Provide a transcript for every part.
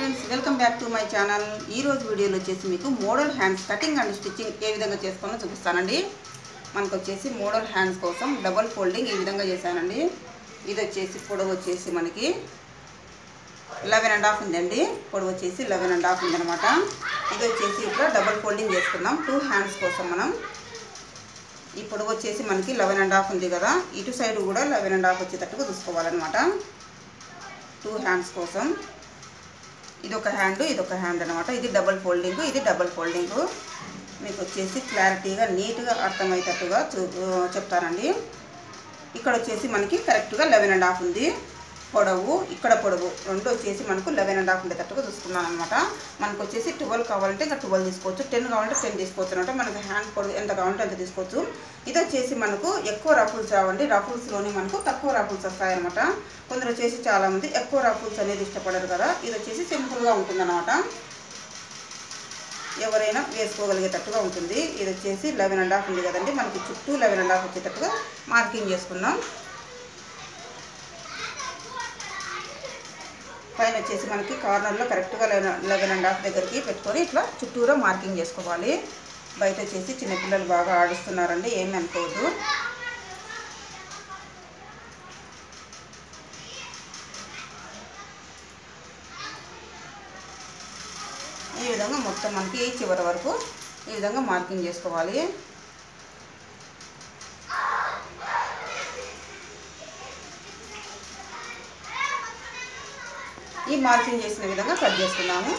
friends welcome back to my channel ఈ రోజు వీడియోలో వచ్చేసి మీకు model hands cutting and stitching ఏ విధంగా చేసుకోవాలో చూపిస్తానండి మనకు వచ్చేసి మోడల్ హ్యాండ్స్ కోసం డబల్ ఫోల్డింగ్ ఈ విధంగా చేశానండి ఇది వచ్చేసి పొడవు వచ్చేసి మనకి లెవెన్ అండ్ హాఫ్ ఉందండి పొడవు వచ్చేసి లెవెన్ అండ్ హాఫ్ ఉందన్నమాట ఇది వచ్చేసి ఇక్కడ డబల్ ఫోల్డింగ్ చేసుకుందాం టూ హ్యాండ్స్ కోసం మనం ఈ పొడవు వచ్చేసి మనకి లెవెన్ అండ్ హాఫ్ ఉంది కదా ఇటు సైడ్ కూడా లెవెన్ అండ్ హాఫ్ వచ్చేటట్టుగా చూసుకోవాలన్నమాట టూ హ్యాండ్స్ కోసం ఇది ఒక హ్యాండ్ ఇది ఒక హ్యాండ్ అనమాట ఇది డబల్ ఫోల్డింగ్ ఇది డబల్ ఫోల్డింగ్ మీకు వచ్చేసి క్లారిటీగా నీట్గా అర్థమయ్యేటట్టుగా చూ చెప్తానండి ఇక్కడ వచ్చేసి మనకి కరెక్ట్గా లెవెన్ అండ్ హాఫ్ ఉంది పొడవు ఇక్కడ పొడవు రెండు వచ్చేసి మనకు లెవెన్ అండ్ హాఫ్ ఉండేటట్టుగా చూసుకున్నాను అనమాట మనకు వచ్చేసి ట్వెల్వ్ కావాలంటే ఇంకా ట్వెల్వ్ తీసుకోవచ్చు టెన్ కావాలంటే టెన్ తీసుకోవచ్చు అనమాట మనకి హ్యాండ్ పొడవు ఎంత కావాలంటే అంత తీసుకోవచ్చు ఇది వచ్చేసి మనకు ఎక్కువ రఫుల్స్ రావండి రఫుల్స్లోనే మనకు తక్కువ రఫుల్స్ వస్తాయన్నమాట కొందరు వచ్చేసి చాలామంది ఎక్కువ రఫుల్స్ అనేది ఇష్టపడరు కదా ఇది వచ్చేసి సింపుల్గా ఉంటుందన్నమాట ఎవరైనా వేసుకోగలిగేటట్టుగా ఉంటుంది ఇది వచ్చేసి లెవెన్ అండ్ హాఫ్ ఉంది కదండి మనకి చుట్టూ లెవెన్ అండ్ హాఫ్ వచ్చేటట్టుగా మార్కింగ్ చేసుకుందాం పైన వచ్చేసి మనకి కార్నర్లో కరెక్ట్గా లెవెన్ లెవెన్ అండ్ హాఫ్ దగ్గరికి పెట్టుకొని ఇట్లా చుట్టూరా మార్కింగ్ చేసుకోవాలి బయట వచ్చేసి చిన్నపిల్లలు బాగా ఆడిస్తున్నారండి ఏమి అనుకోవద్దు ఈ విధంగా మొత్తం మనకి చివరి వరకు ఈ విధంగా మార్కింగ్ చేసుకోవాలి ఈ మార్కింగ్ చేసిన విధంగా కట్ చేసుకున్నాము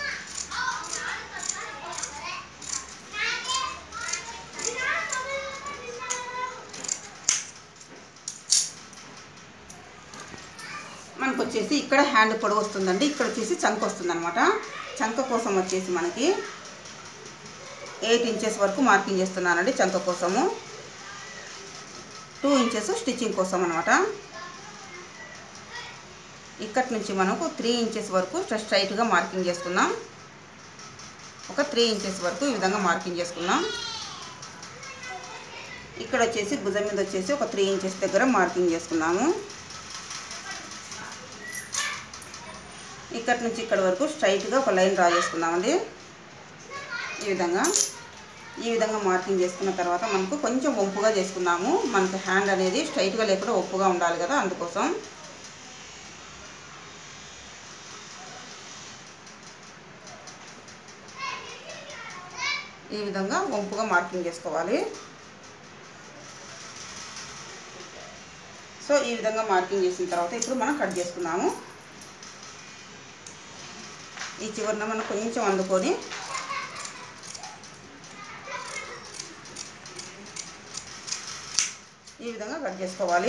మనకు వచ్చేసి ఇక్కడ హ్యాండ్ పొడవు వస్తుందండి ఇక్కడ వచ్చేసి చంక వస్తుంది అనమాట చంక కోసం వచ్చేసి మనకి ఎయిట్ ఇంచెస్ వరకు మార్కింగ్ చేస్తున్నానండి చంక కోసము టూ ఇంచెస్ స్టిచ్చింగ్ కోసం అనమాట ఇక్కడి నుంచి మనకు త్రీ ఇంచెస్ వరకు స్ట్రైట్గా మార్కింగ్ చేసుకుందాం ఒక త్రీ ఇంచెస్ వరకు ఈ విధంగా మార్కింగ్ చేసుకుందాం ఇక్కడ వచ్చేసి భుజం మీద వచ్చేసి ఒక త్రీ ఇంచెస్ దగ్గర మార్కింగ్ చేసుకున్నాము ఇక్కడి నుంచి ఇక్కడ వరకు స్ట్రైట్గా ఒక లైన్ డ్రా చేసుకుందామండి ఈ విధంగా ఈ విధంగా మార్కింగ్ చేసుకున్న తర్వాత మనకు కొంచెం వంపుగా చేసుకుందాము మనకు హ్యాండ్ అనేది స్ట్రైట్గా లేకుండా ఒప్పుగా ఉండాలి కదా అందుకోసం ఈ విధంగా వంపుగా మార్కింగ్ చేసుకోవాలి సో ఈ విధంగా మార్కింగ్ చేసిన తర్వాత ఇప్పుడు మనం కట్ చేసుకున్నాము ఈ చివరిన మనం కొంచెం అందుకొని ఈ విధంగా కట్ చేసుకోవాలి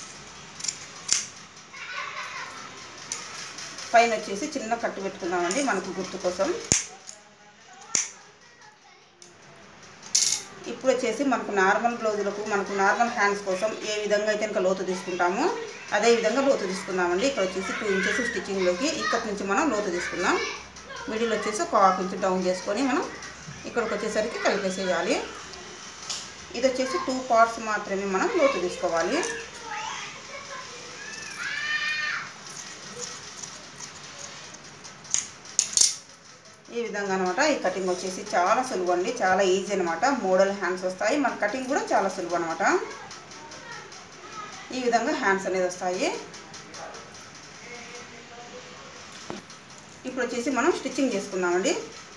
పైన వచ్చేసి చిన్న కట్టు పెట్టుకుందామండి మనకు గుర్తు కోసం ఇప్పుడు వచ్చేసి మనకు నార్మల్ బ్లౌజులకు మనకు నార్మల్ హ్యాండ్స్ కోసం ఏ విధంగా అయితే ఇంకా లోతు తీసుకుంటామో అదే విధంగా లోతు తీసుకుందామండి ఇక్కడ వచ్చేసి టూ ఇంచెస్ స్టిచ్చింగ్లోకి ఇక్కడి నుంచి మనం లోతు తీసుకుందాం మిడిల్ వచ్చేసి ఒక హాఫ్ ఇంచ్ డౌన్ చేసుకొని మనం ఇక్కడికి వచ్చేసరికి కలిపేసేయాలి ఇది వచ్చేసి టూ పార్ట్స్ మాత్రమే మనం లోతు తీసుకోవాలి ఈ విధంగా అనమాట ఈ కటింగ్ వచ్చేసి చాలా సులువు అండి చాలా ఈజీ అనమాట మోడల్ హ్యాండ్స్ వస్తాయి మన కటింగ్ కూడా చాలా సులువు అనమాట ఈ విధంగా హ్యాండ్స్ అనేది వస్తాయి ఇప్పుడు వచ్చేసి మనం స్టిచ్చింగ్ చేసుకుందామండి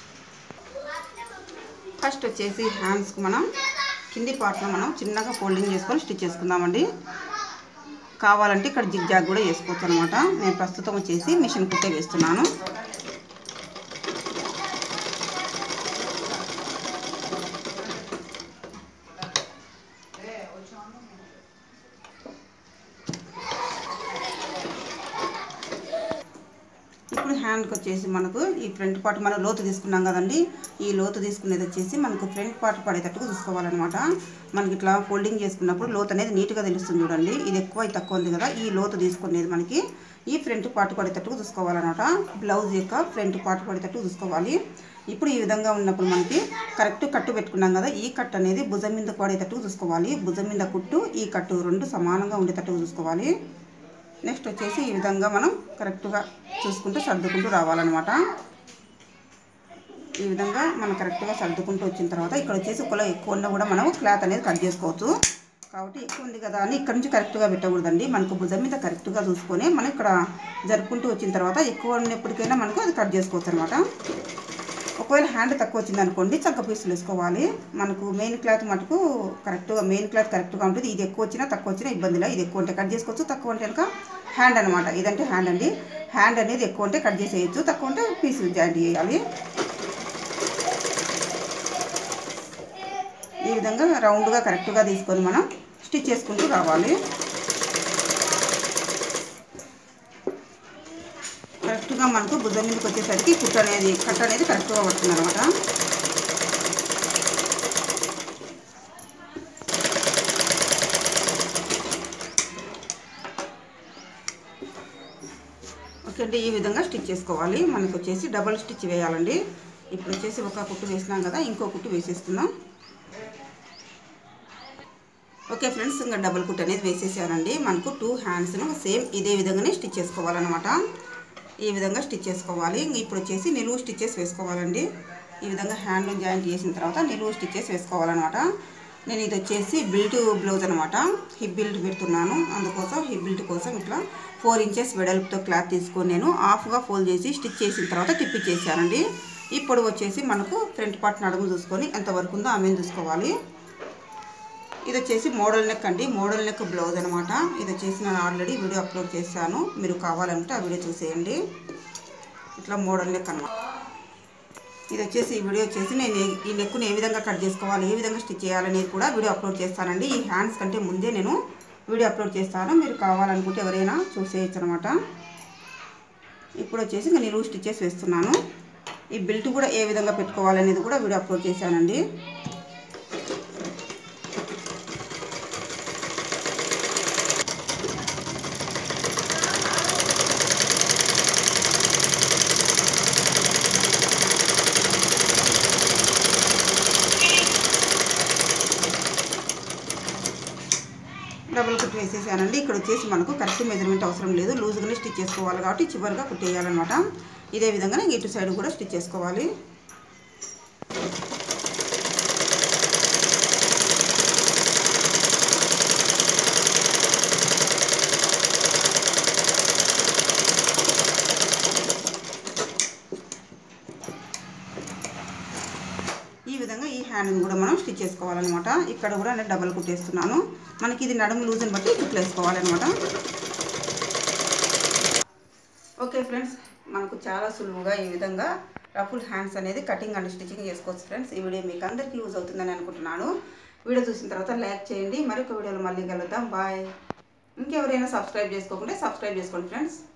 ఫస్ట్ వచ్చేసి హ్యాండ్స్కి మనం కింది పార్ట్లో మనం చిన్నగా ఫోల్డింగ్ చేసుకొని స్టిచ్ చేసుకుందామండి కావాలంటే ఇక్కడ జిగ్ జాగ్ కూడా వేసుకోవచ్చు అనమాట నేను ప్రస్తుతం వచ్చేసి మిషన్ కుట్టే వేస్తున్నాను ఇప్పుడు హ్యాండ్కి వచ్చేసి మనకు ఈ ఫ్రంట్ పార్ట్ మనం లోతు తీసుకున్నాం కదండి ఈ లోతు తీసుకునేది వచ్చేసి మనకు ఫ్రంట్ పార్ట్ పడేటట్టుగా చూసుకోవాలన్నమాట మనకి ఇట్లా ఫోల్డింగ్ చేసుకున్నప్పుడు లోతు అనేది నీట్గా తెలుస్తుంది చూడండి ఇది ఎక్కువ ఇది తక్కువ ఉంది కదా ఈ లోతు తీసుకునేది మనకి ఈ ఫ్రంట్ పార్ట్ పడేటట్టుగా చూసుకోవాలన్నమాట బ్లౌజ్ యొక్క ఫ్రంట్ పార్ట్ పడేటట్టు చూసుకోవాలి ఇప్పుడు ఈ విధంగా ఉన్నప్పుడు మనకి కరెక్ట్ కట్టు పెట్టుకున్నాం కదా ఈ కట్ అనేది భుజం మీద పడేటట్టుగా చూసుకోవాలి భుజం మీద కుట్టు ఈ కట్టు రెండు సమానంగా ఉండేటట్టుగా చూసుకోవాలి నెక్స్ట్ వచ్చేసి ఈ విధంగా మనం కరెక్ట్గా చూసుకుంటూ సర్దుకుంటూ రావాలన్నమాట ఈ విధంగా మనం కరెక్ట్గా సర్దుకుంటూ వచ్చిన తర్వాత ఇక్కడ వచ్చేసి ఒకవేళ ఎక్కువ ఉన్నా కూడా మనం క్లాత్ అనేది కట్ చేసుకోవచ్చు కాబట్టి ఎక్కువ ఉంది కదా అని ఇక్కడ నుంచి కరెక్ట్గా పెట్టకూడదండి మనకు భుజం మీద కరెక్ట్గా చూసుకొని మనం ఇక్కడ జరుపుకుంటూ వచ్చిన తర్వాత ఎక్కువ ఉన్నప్పటికైనా మనకు అది కట్ చేసుకోవచ్చు అనమాట ఒకవేళ హ్యాండ్ తక్కువ వచ్చింది అనుకోండి చక్క పీసులు వేసుకోవాలి మనకు మెయిన్ క్లాత్ మటుకు కరెక్ట్గా మెయిన్ క్లాత్ కరెక్ట్గా ఉంటుంది ఇది ఎక్కువ వచ్చినా తక్కువ వచ్చినా ఇబ్బంది లేదు ఇది ఎక్కువ ఉంటే కట్ చేసుకోవచ్చు తక్కువ ఉంటే కనుక హ్యాండ్ అనమాట ఇదంటే హ్యాండ్ అండి హ్యాండ్ అనేది ఎక్కువ ఉంటే కట్ చేసేయచ్చు తక్కువ ఉంటే పీసులు జాయింట్ చేయాలి ఈ విధంగా రౌండ్గా కరెక్ట్గా తీసుకొని మనం స్టిచ్ చేసుకుంటూ రావాలి కరెక్ట్గా మనకు భుజం మీదకి వచ్చేసరికి కుట్ట అనేది కట్ అనేది కరెక్ట్గా పడుతుంది అనమాట ఓకే అండి ఈ విధంగా స్టిచ్ చేసుకోవాలి మనకు వచ్చేసి డబల్ స్టిచ్ వేయాలండి ఇప్పుడు వచ్చేసి ఒక కుట్టు వేసినాం కదా ఇంకో కుట్టు వేసేస్తున్నాం ఓకే ఫ్రెండ్స్ ఇంకా డబుల్ కుట్ అనేది వేసేసానండి మనకు టూ హ్యాండ్స్ను సేమ్ ఇదే విధంగానే స్టిచ్ చేసుకోవాలన్నమాట ఈ విధంగా స్టిచ్ చేసుకోవాలి ఇంక ఇప్పుడు వచ్చేసి నిలువు స్టిచ్చెస్ వేసుకోవాలండి ఈ విధంగా హ్యాండ్ జాయింట్ చేసిన తర్వాత నిలువు స్టిచ్చెస్ వేసుకోవాలన్నమాట నేను ఇది వచ్చేసి బిల్ట్ బ్లౌజ్ అనమాట హిప్ బిల్ట్ పెడుతున్నాను అందుకోసం హిప్ బిల్ట్ కోసం ఇట్లా ఫోర్ ఇంచెస్ వెడల్పుతో క్లాత్ తీసుకొని నేను హాఫ్గా ఫోల్డ్ చేసి స్టిచ్ చేసిన తర్వాత తిప్పిచ్చేసానండి ఇప్పుడు వచ్చేసి మనకు ఫ్రంట్ పార్ట్ నడుము చూసుకొని ఎంతవరకు ఉందో ఆమెను చూసుకోవాలి ఇది వచ్చేసి మోడల్ నెక్ అండి మోడల్ నెక్ బ్లౌజ్ అనమాట ఇది వచ్చేసి నేను ఆల్రెడీ వీడియో అప్లోడ్ చేశాను మీరు కావాలంటే ఆ వీడియో చూసేయండి ఇట్లా మోడల్ నెక్ అనమాట ఇది వచ్చేసి ఈ వీడియో వచ్చేసి నేను ఏ- ఈ నెక్ను ఏ విధంగా కట్ చేసుకోవాలి ఏ విధంగా స్టిచ్ చేయాలనేది కూడా వీడియో అప్లోడ్ చేస్తానండి ఈ హ్యాండ్స్ కంటే ముందే నేను వీడియో అప్లోడ్ చేస్తాను మీరు కావాలనుకుంటే ఎవరైనా చూసేయచ్చు అనమాట ఇప్పుడు వచ్చేసి ఇంకా నిలువు స్టిచ్చెస్ వేస్తున్నాను ఈ బెల్ట్ కూడా ఏ విధంగా పెట్టుకోవాలనేది కూడా వీడియో అప్లోడ్ చేశానండి డబుల్ కుట్ వేసేసానండి ఇక్కడ వచ్చేసి మనకు కరెక్ట్ మెజర్మెంట్ అవసరం లేదు లూజ్గానే స్టిచ్ చేసుకోవాలి కాబట్టి చివరిగా కుట్టేయాలన్నమాట ఇదే విధంగా ఇటు సైడ్ కూడా స్టిచ్ చేసుకోవాలి ఈ విధంగా ఈ హ్యాండ్ని కూడా మనం స్టిచ్ చేసుకోవాలన్నమాట ఇక్కడ కూడా నేను డబల్ కుట్టేస్తున్నాను మనకి ఇది నడుము లూజ్ని బట్టి కుట్లు వేసుకోవాలన్నమాట ఓకే ఫ్రెండ్స్ మనకు చాలా సులువుగా ఈ విధంగా రఫుల్ హ్యాండ్స్ అనేది కటింగ్ అండ్ స్టిచ్చింగ్ చేసుకోవచ్చు ఫ్రెండ్స్ ఈ వీడియో మీకు అందరికీ యూజ్ అవుతుందని అనుకుంటున్నాను వీడియో చూసిన తర్వాత లైక్ చేయండి మరొక వీడియోలో మళ్ళీ కలుద్దాం బాయ్ ఇంకెవరైనా సబ్స్క్రైబ్ చేసుకోకుంటే సబ్స్క్రైబ్ చేసుకోండి ఫ్రెండ్స్